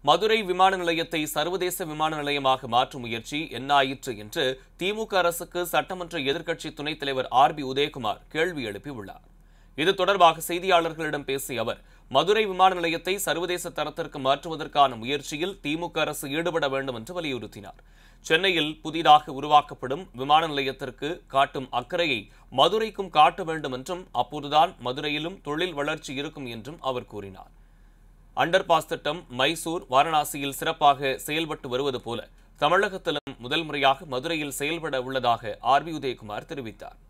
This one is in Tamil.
மதுரை விமான நிலையத்தை சர்வதேச விமான நிலையமாக மாற்றும் முயற்சி என்னாயிற்று என்று திமுக அரசுக்கு சட்டமன்ற எதிர்க்கட்சி துணைத் தலைவர் ஆர் பி உதயகுமார் கேள்வி எழுப்பியுள்ளார் இது தொடர்பாக செய்தியாளர்களிடம் பேசிய அவர் மதுரை விமான நிலையத்தை சர்வதேச தரத்திற்கு மாற்றுவதற்கான முயற்சியில் திமுக அரசு ஈடுபட வேண்டும் என்று வலியுறுத்தினார் சென்னையில் புதிதாக உருவாக்கப்படும் விமான நிலையத்திற்கு காட்டும் அக்கறையை மதுரைக்கும் காட்ட வேண்டும் என்றும் அப்போதுதான் மதுரையிலும் தொழில் வளர்ச்சி இருக்கும் என்றும் அவர் கூறினார் அண்டர் பாஸ் திட்டம் மைசூர் வாரணாசியில் சிறப்பாக செயல்பட்டு வருவது போல தமிழகத்திலும் முதல் முறையாக மதுரையில் செயல்பட உள்ளதாக ஆர் பி உதயகுமார் தெரிவித்தார்